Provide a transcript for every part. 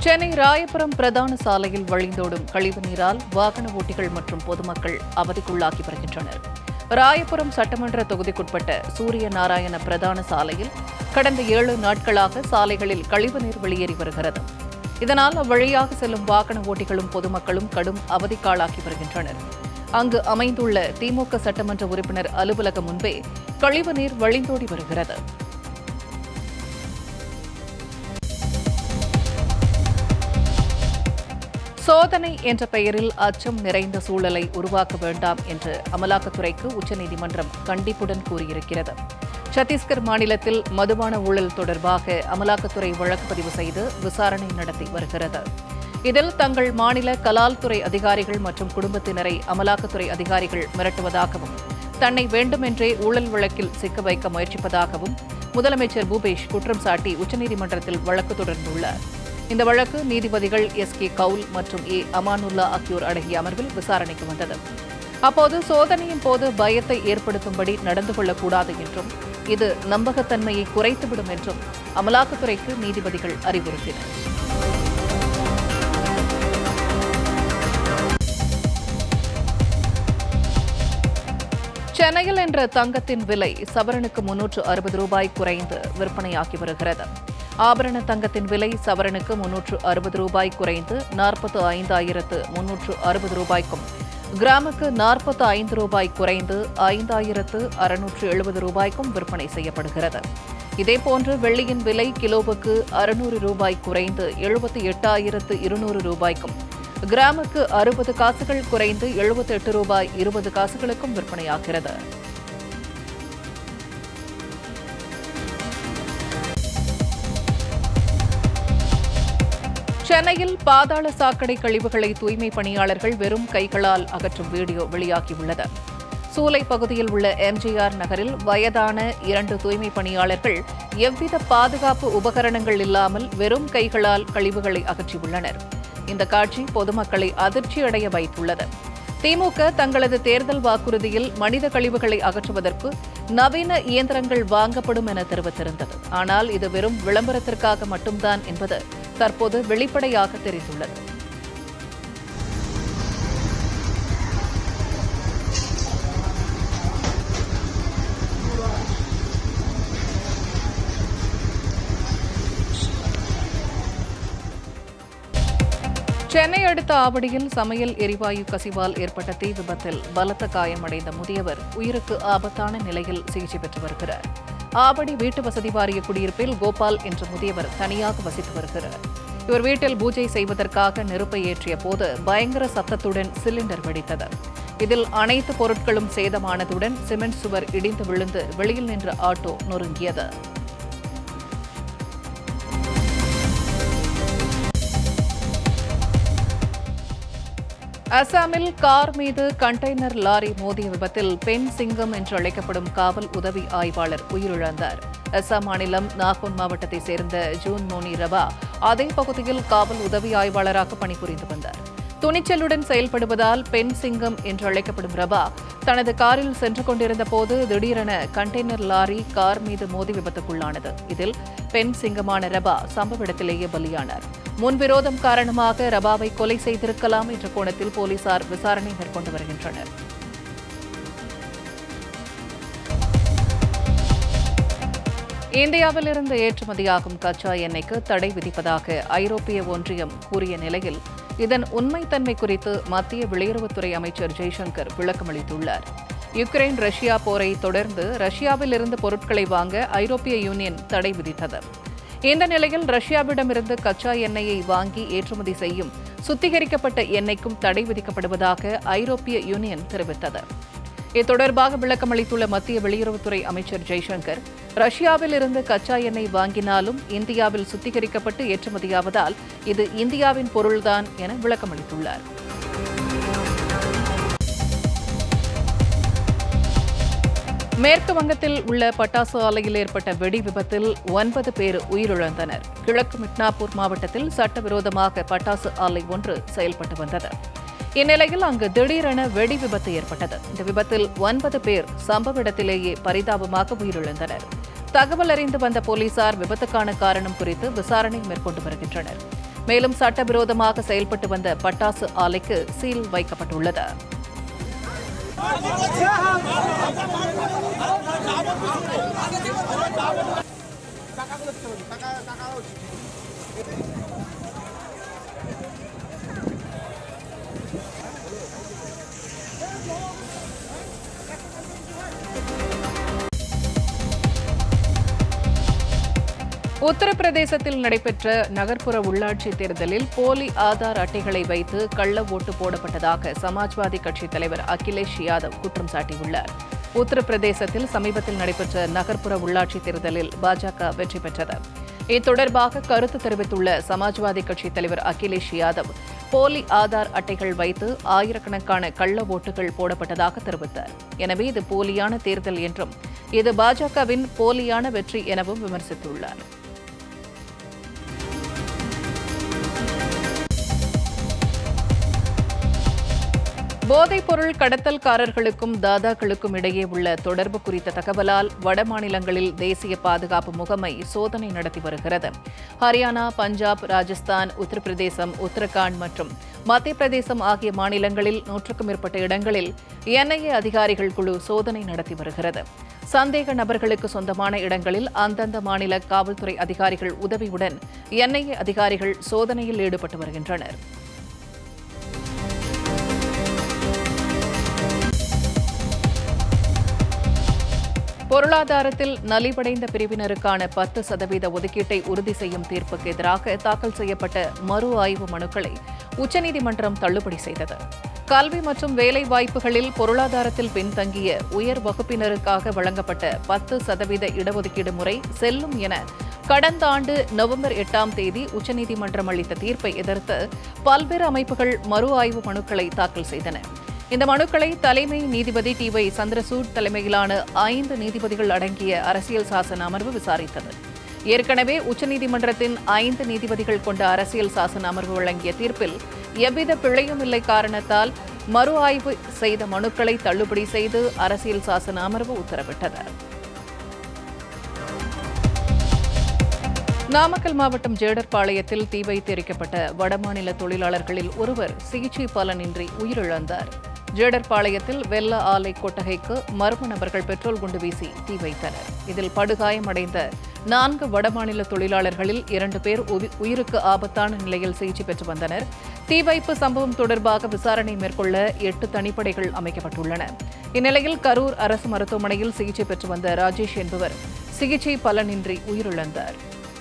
சென்னை ராயபுரம் பிரதான சாலையில் வழிந்தோடும் கழிவுநீரால் வாகன ஓட்டிகள் மற்றும் பொதுமக்கள் அவதிக்குள்ளாகி வருகின்றனர் ராயபுரம் சட்டமன்ற தொகுதிக்குட்பட்ட சூரிய நாராயண பிரதான சாலையில் கடந்த ஏழு நாட்களாக சாலைகளில் கழிவுநீர் வெளியேறி வருகிறது இதனால் அவ்வழியாக செல்லும் வாகன ஓட்டிகளும் பொதுமக்களும் கடும் அவதிக்காளாகி வருகின்றனர் அங்கு அமைந்துள்ள திமுக சட்டமன்ற உறுப்பினர் அலுவலகம் முன்பே கழிவுநீர் வழிந்தோடி வருகிறது சோதனை என்ற பெயரில் அச்சம் நிறைந்த சூழலை உருவாக்க வேண்டாம் என்று அமலாக்கத்துறைக்கு உச்சநீதிமன்றம் கண்டிப்புடன் கூறியிருக்கிறது சத்தீஸ்கர் மாநிலத்தில் மதுபான ஊழல் தொடர்பாக அமலாக்கத்துறை வழக்கு பதிவு செய்து விசாரணை நடத்தி வருகிறது இதில் தங்கள் மாநில கலால்துறை அதிகாரிகள் மற்றும் குடும்பத்தினரை அமலாக்கத்துறை அதிகாரிகள் மிரட்டுவதாகவும் தன்னை வேண்டுமென்றே ஊழல் வழக்கில் சிக்க வைக்க முயற்சிப்பதாகவும் முதலமைச்சர் பூபேஷ் குற்றம் சாட்டி உச்சநீதிமன்றத்தில் வழக்கு தொடர்ந்துள்ளார் இந்த வழக்கு நீதிபதிகள் எஸ் கே கவுல் மற்றும் ஏ அமானுல்லா ஆகியோர் அடங்கிய அமர்வில் விசாரணைக்கு வந்தது அப்போது சோதனையின் போது பயத்தை ஏற்படுத்தும்படி நடந்து கொள்ளக்கூடாது என்றும் இது நம்பகத்தன்மையை குறைத்துவிடும் என்றும் அமலாக்கத்துறைக்கு நீதிபதிகள் அறிவுறுத்தினர் சென்னையில் என்ற தங்கத்தின் விலை சவரனுக்கு முன்னூற்று அறுபது ரூபாய் குறைந்து விற்பனையாகி வருகிறது ஆபரண தங்கத்தின் விலை சவரனுக்கு முன்னூற்று அறுபது ரூபாய் குறைந்து நாற்பத்து ஐந்தாயிரத்து முன்னூற்று அறுபது ரூபாய்க்கும் கிராமுக்கு நாற்பத்து ஐந்து ரூபாய் குறைந்து ஐந்தாயிரத்து அறுநூற்று எழுபது ரூபாய்க்கும் விற்பனை செய்யப்படுகிறது இதேபோன்று வெள்ளியின் விலை கிலோவுக்கு அறுநூறு ரூபாய் குறைந்து எழுபத்தி எட்டாயிரத்து இருநூறு ரூபாய்க்கும் கிராமுக்கு அறுபது காசுகள் குறைந்து எழுபத்தி எட்டு ரூபாய் இருபது காசுகளுக்கும் விற்பனையாகிறது சென்னையில் பாதாள சாக்கடை கழிவுகளை தூய்மை பணியாளர்கள் வெறும் கைகளால் அகற்றும் வீடியோ வெளியாகியுள்ளது சூலை பகுதியில் உள்ள எம்ஜிஆர் நகரில் வயதான இரண்டு தூய்மை பணியாளர்கள் எவ்வித பாதுகாப்பு உபகரணங்கள் இல்லாமல் வெறும் கைகளால் கழிவுகளை அகற்றியுள்ளனர் இந்த காட்சி பொதுமக்களை அதிர்ச்சியடைய வைத்துள்ளது திமுக தங்களது தேர்தல் வாக்குறுதியில் மனித கழிவுகளை அகற்றுவதற்கு நவீன இயந்திரங்கள் வாங்கப்படும் என தெரிவித்திருந்தது ஆனால் இது வெறும் விளம்பரத்திற்காக மட்டும்தான் என்பது தற்போது வெளிப்படையாக தெரிந்துள்ளது சென்னை அடுத்த ஆவடியில் சமையல் எரிவாயு கசிவால் ஏற்பட்ட தீ விபத்தில் பலத்த காயமடைந்த முதியவர் உயிருக்கு ஆபத்தான நிலையில் சிகிச்சை பெற்று வருகிறார் ஆவடி வீட்டு வசதி வாரிய குடியிருப்பில் கோபால் என்ற முதியவர் தனியாக வசித்து வருகிறார் இவர் வீட்டில் பூஜை செய்வதற்காக நெருப்பை ஏற்றிய போது பயங்கர சத்தத்துடன் சிலிண்டர் வெடித்தது இதில் அனைத்து பொருட்களும் சேதமானதுடன் சிமெண்ட் சுவர் இடிந்து விழுந்து வெளியில் நின்ற ஆட்டோ நொறுங்கியது அசாமில் கார் மீது கண்டெய்னர் லாரி மோதிய விபத்தில் பெண் சிங்கம் என்று அழைக்கப்படும் காவல் உதவி ஆய்வாளர் உயிரிழந்தார் அசாம் மாநிலம் நாகோன் மாவட்டத்தைச் சேர்ந்த ஜூன் மோனி ரபா அதே பகுதியில் காவல் உதவி ஆய்வாளராக பணிபுரிந்து வந்தார் துணிச்சலுடன் செயல்படுவதால் பெண் சிங்கம் என்று அழைக்கப்படும் ரபா தனது காரில் சென்று கொண்டிருந்த போது திடீரென கண்டெய்னர் லாரி கார் மீது மோதி விபத்துக்குள்ளானது இதில் பெண் சிங்கமான ரபா சம்பவ இடத்திலேயே பலியானார் முன்விரோதம் காரணமாக ரபாவை கொலை செய்திருக்கலாம் என்ற கோணத்தில் போலீசார் விசாரணை மேற்கொண்டு வருகின்றனர் இந்தியாவிலிருந்து ஏற்றுமதியாகும் கச்சா எண்ணெய்க்கு தடை விதிப்பதாக ஐரோப்பிய ஒன்றியம் கூறிய நிலையில் இதன் உண்மைத்தன்மை குறித்து மத்திய வெளியுறவுத்துறை அமைச்சர் ஜெய்சங்கர் விளக்கமளித்துள்ளார் யுக்ரைன் ரஷ்யா போரை தொடர்ந்து ரஷ்யாவிலிருந்து பொருட்களை வாங்க ஐரோப்பிய யூனியன் தடை விதித்தது இந்த நிலையில் ரஷ்யாவிடமிருந்து கச்சா எண்ணெயை வாங்கி ஏற்றுமதி செய்யும் சுத்திகரிக்கப்பட்ட எண்ணெய்க்கும் தடை விதிக்கப்படுவதாக ஐரோப்பிய யூனியன் தெரிவித்தது இது தொடர்பாக விளக்கமளித்துள்ள மத்திய வெளியுறவுத்துறை அமைச்சர் ஜெய்சங்கர் ரஷ்யாவில் இருந்து கச்சா எண்ணெய் வாங்கினாலும் இந்தியாவில் சுத்திகரிக்கப்பட்டு ஏற்றுமதியாவதால் இது இந்தியாவின் பொருள்தான் என விளக்கமளித்துள்ளார் மேற்கு வங்கத்தில் உள்ள பட்டாசு ஆலையில் ஏற்பட்ட வெடி விபத்தில் ஒன்பது பேர் உயிரிழந்தனர் கிழக்கு மிட்னாப்பூர் மாவட்டத்தில் சட்டவிரோதமாக பட்டாசு ஆலை ஒன்று செயல்பட்டு வந்தது இந்நிலையில் அங்கு திடீரென வெடி விபத்து ஏற்பட்டது இந்த விபத்தில் ஒன்பது பேர் சம்பவ இடத்திலேயே பரிதாபமாக உயிரிழந்தனர் தகவல் அறிந்து வந்த போலீசார் விபத்துக்கான காரணம் குறித்து விசாரணை மேற்கொண்டு வருகின்றனர் மேலும் சட்டவிரோதமாக செயல்பட்டு வந்த பட்டாசு ஆலைக்கு சீல் வைக்கப்பட்டுள்ளது உத்தரப்பிரதேசத்தில் நடைபெற்ற நகர்ப்புற உள்ளாட்சி தேர்தலில் போலி ஆதார் அட்டைகளை வைத்து கள்ள ஓட்டு போடப்பட்டதாக சமாஜ்வாதி கட்சித் தலைவர் அகிலேஷ் யாதவ் குற்றம் சாட்டியுள்ளார் உத்தரப்பிரதேசத்தில் சமீபத்தில் நடைபெற்ற நகர்ப்புற உள்ளாட்சி தேர்தலில் பாஜக வெற்றி பெற்றது இத்தொடர்பாக கருத்து தெரிவித்துள்ள சமாஜ்வாதி கட்சித் தலைவர் அகிலேஷ் யாதவ் போலி ஆதார் அட்டைகள் வைத்து ஆயிரக்கணக்கான கள்ள ஓட்டுகள் போடப்பட்டதாக தெரிவித்தார் எனவே இது போலியான தேர்தல் என்றும் இது பாஜகவின் போலியான வெற்றி எனவும் விமர்சித்துள்ளார் போதைப்பொருள் கடத்தல்காரர்களுக்கும் தாதாக்களுக்கும் இடையே உள்ள தொடர்பு குறித்த தகவலால் வடமாநிலங்களில் தேசிய பாதுகாப்பு முகமை சோதனை நடத்தி வருகிறது ஹரியானா பஞ்சாப் ராஜஸ்தான் உத்தரப்பிரதேசம் உத்தரகாண்ட் மற்றும் மத்திய பிரதேசம் ஆகிய மாநிலங்களில் நூற்றுக்கும் மேற்பட்ட இடங்களில் என்ஐஏ அதிகாரிகள் குழு சோதனை நடத்தி வருகிறது சந்தேக நபர்களுக்கு சொந்தமான இடங்களில் அந்தந்த மாநில காவல்துறை அதிகாரிகள் உதவியுடன் என்ஐஏ அதிகாரிகள் சோதனையில் ஈடுபட்டு வருகின்றனர் பொருளாதாரத்தில் நலிவடைந்த பிரிவினருக்கான பத்து சதவீத ஒதுக்கீட்டை உறுதி செய்யும் தீர்ப்புக்கு எதிராக தாக்கல் செய்யப்பட்ட மறு ஆய்வு மனுக்களை உச்சநீதிமன்றம் தள்ளுபடி செய்தது கல்வி மற்றும் வேலை வாய்ப்புகளில் பொருளாதாரத்தில் பின்தங்கிய உயர் வகுப்பினருக்காக வழங்கப்பட்ட பத்து சதவீத இடஒதுக்கீடு முறை செல்லும் என கடந்த ஆண்டு நவம்பர் எட்டாம் தேதி உச்சநீதிமன்றம் அளித்த தீர்ப்பை எதிர்த்து பல்வேறு அமைப்புகள் மறு ஆய்வு மனுக்களை தாக்கல் செய்தன இந்த மனுக்களை தலைமை நீதிபதி டி ஒய் சந்திரசூட் தலைமையிலான ஐந்து நீதிபதிகள் அடங்கிய அரசியல் சாசன அமர்வு விசாரித்தது ஏற்கனவே உச்சநீதிமன்றத்தின் ஐந்து நீதிபதிகள் கொண்ட அரசியல் சாசன அமர்வு வழங்கிய தீர்ப்பில் எவ்வித பிழையும் இல்லை காரணத்தால் மறு ஆய்வு செய்த மனுக்களை தள்ளுபடி செய்து அரசியல் சாசன அமர்வு உத்தரவிட்டது நாமக்கல் மாவட்டம் ஜேடர்பாளையத்தில் தீ வைத்து எரிக்கப்பட்ட வடமாநில தொழிலாளர்களில் ஒருவர் சிகிச்சை பலனின்றி உயிரிழந்தார் ஜேடர்பாளையத்தில் வெள்ள ஆலை கொட்டகைக்கு மர்ம நபர்கள் பெட்ரோல் குண்டு வீசி தீ வைத்தனர் இதில் படுகாயமடைந்த நான்கு வடமாநில தொழிலாளர்களில் இரண்டு பேர் உவி- உயிருக்கு ஆபத்தான நிலையில் சிகிச்சை பெற்று வந்தனர் தீ வைப்பு சம்பவம் தொடர்பாக விசாரணை மேற்கொள்ள எட்டு தனிப்படைகள் அமைக்கப்பட்டுள்ளன இந்நிலையில் கரூர் அரசு மருத்துவமனையில் சிகிச்சை பெற்று வந்த ராஜேஷ் என்பவர் சிகிச்சை பலனின்றி உயிரிழந்தார்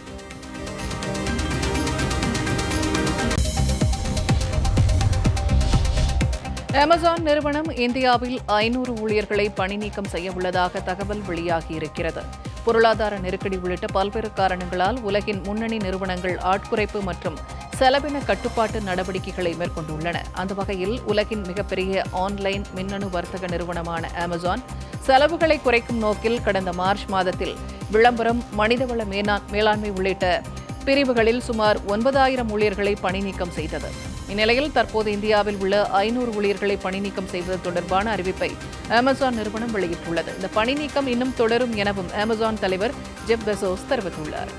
அமேசான் நிறுவனம் இந்தியாவில் ஐநூறு ஊழியர்களை பணி நீக்கம் செய்ய உள்ளதாக தகவல் வெளியாகியிருக்கிறது பொருளாதார நெருக்கடி உள்ளிட்ட பல்வேறு காரணங்களால் உலகின் முன்னணி நிறுவனங்கள் ஆட்குறைப்பு மற்றும் செலவின கட்டுப்பாட்டு நடவடிக்கைகளை மேற்கொண்டுள்ளன அந்த வகையில் உலகின் மிகப்பெரிய ஆன்லைன் மின்னணு வர்த்தக நிறுவனமான அமேசான் செலவுகளை குறைக்கும் நோக்கில் கடந்த மார்ச் மாதத்தில் விளம்பரம் மனிதவள மேனா- மேலாண்மை உள்ளிட்ட பிரிவுகளில் சுமார் ஒன்பதாயிரம் ஊழியர்களை பணி நீக்கம் செய்தது இந்நிலையில் தற்போது இந்தியாவில் உள்ள ஐநூறு ஊழியர்களை பணி நீக்கம் செய்வது தொடர்பான அறிவிப்பை அமேசான் நிறுவனம் வெளியிட்டுள்ளது இந்த பணி நீக்கம் இன்னும் தொடரும் எனவும் அமேசான் தலைவர் ஜெப் பெசோஸ் தெரிவித்துள்ளார்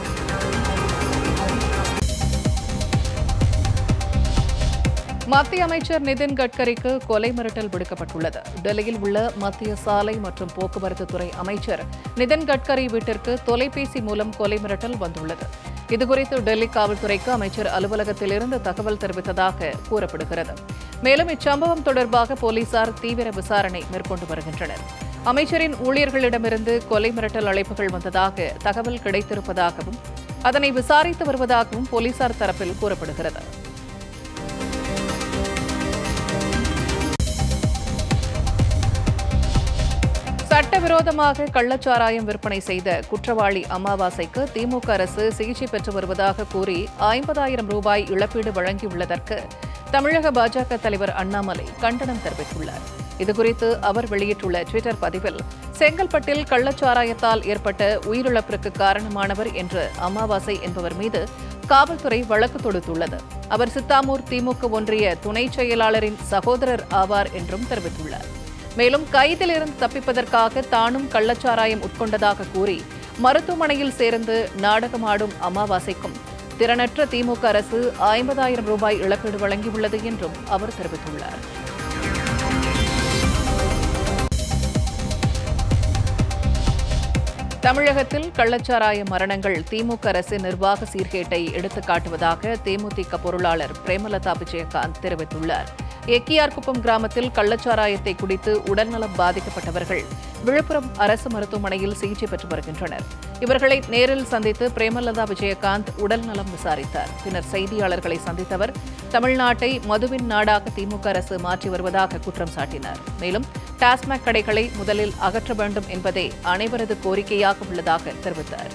மத்திய அமைச்சர் நிதின் கட்கரிக்கு கொலை மிரட்டல் விடுக்கப்பட்டுள்ளது டெல்லியில் உள்ள மத்திய சாலை மற்றும் போக்குவரத்து துறை அமைச்சர் நிதின் கட்கரி வீட்டிற்கு தொலைபேசி மூலம் கொலை மிரட்டல் வந்துள்ளது இதுகுறித்து டெல்லி காவல்துறைக்கு அமைச்சர் அலுவலகத்திலிருந்து தகவல் தெரிவித்ததாக கூறப்படுகிறது மேலும் இச்சம்பவம் தொடர்பாக போலீசார் தீவிர விசாரணை மேற்கொண்டு வருகின்றனர் அமைச்சரின் ஊழியர்களிடமிருந்து கொலை மிரட்டல் அழைப்புகள் வந்ததாக தகவல் கிடைத்திருப்பதாகவும் அதனை விசாரித்து வருவதாகவும் போலீசார் தரப்பில் கூறப்படுகிறது சட்டவிரோதமாக கள்ளச்சாராயம் விற்பனை செய்த குற்றவாளி அமாவாசைக்கு திமுக அரசு சிகிச்சை பெற்று வருவதாக கூறி ஐம்பதாயிரம் ரூபாய் இழப்பீடு வழங்கியுள்ளதற்கு தமிழக பாஜக தலைவர் அண்ணாமலை கண்டனம் தெரிவித்துள்ளார் இதுகுறித்து அவர் வெளியிட்டுள்ள டுவிட்டர் பதிவில் செங்கல்பட்டில் கள்ளச்சாராயத்தால் ஏற்பட்ட உயிரிழப்பிற்கு காரணமானவர் என்று அமாவாசை என்பவர் மீது காவல்துறை வழக்கு தொடுத்துள்ளது அவர் சித்தாமூர் திமுக ஒன்றிய துணை செயலாளரின் சகோதரர் ஆவார் என்றும் தெரிவித்துள்ளார் மேலும் கைதிலிருந்து தப்பிப்பதற்காக தானும் கள்ளச்சாராயம் உட்கொண்டதாக கூறி மருத்துவமனையில் சேர்ந்து நாடகமாடும் அமாவாசைக்கும் திறனற்ற திமுக அரசு ஐம்பதாயிரம் ரூபாய் இழப்பீடு வழங்கியுள்ளது என்றும் அவர் தெரிவித்துள்ளார் தமிழகத்தில் கள்ளச்சாராய மரணங்கள் திமுக அரசின் நிர்வாக சீர்கேட்டை எடுத்துக் காட்டுவதாக தேமுதிக பொருளாளர் பிரேமலதா விஜயகாந்த் தெரிவித்துள்ளார் எக்கியார்குப்பம் கிராமத்தில் கள்ளச்சாராயத்தை குடித்து உடல்நலம் பாதிக்கப்பட்டவர்கள் விழுப்புரம் அரசு மருத்துவமனையில் சிகிச்சை பெற்று வருகின்றனர் இவர்களை நேரில் சந்தித்து பிரேமலதா விஜயகாந்த் உடல்நலம் விசாரித்தார் பின்னர் செய்தியாளர்களை சந்தித்தவர் தமிழ்நாட்டை மதுவின் நாடாக திமுக அரசு மாற்றி வருவதாக குற்றம் சாட்டினார் மேலும் டாஸ்மாக் கடைகளை முதலில் அகற்ற வேண்டும் என்பதே அனைவரது கோரிக்கையாக உள்ளதாக தெரிவித்தார்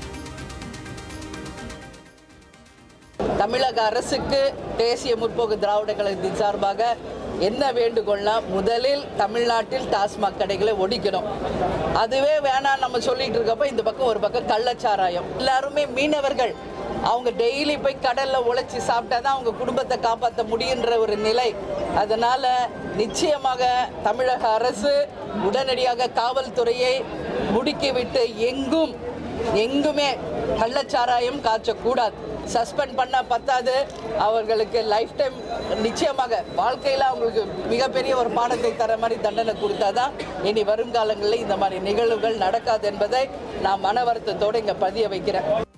தமிழக அரசுக்கு தேசிய முற்போக்கு திராவிட கழகத்தின் சார்பாக என்ன வேண்டுகோள்னா முதலில் தமிழ்நாட்டில் டாஸ்மாக் கடைகளை ஒழிக்கணும் அதுவே வேணாம் நம்ம சொல்லிட்டு இருக்கப்ப இந்த பக்கம் ஒரு பக்கம் கள்ளச்சாராயம் எல்லாருமே மீனவர்கள் அவங்க டெய்லி போய் கடல்ல உழைச்சி சாப்பிட்டா தான் அவங்க குடும்பத்தை காப்பாற்ற முடியுன்ற ஒரு நிலை அதனால நிச்சயமாக தமிழக அரசு உடனடியாக காவல்துறையை முடுக்கிவிட்டு எங்கும் எங்குமே கள்ளச்சாராயம் காய்ச்சக்கூடாது சஸ்பெண்ட் பண்ண பத்தாது அவர்களுக்கு லைஃப் டைம் நிச்சயமாக வாழ்க்கையில் அவங்களுக்கு மிகப்பெரிய ஒரு பாடத்தை தர மாதிரி தண்டனை கொடுத்தாதான் இனி வருங்காலங்களில் இந்த மாதிரி நிகழ்வுகள் நடக்காது என்பதை நான் மன வருத்தத்தோடு இங்கே பதிய வைக்கிறேன்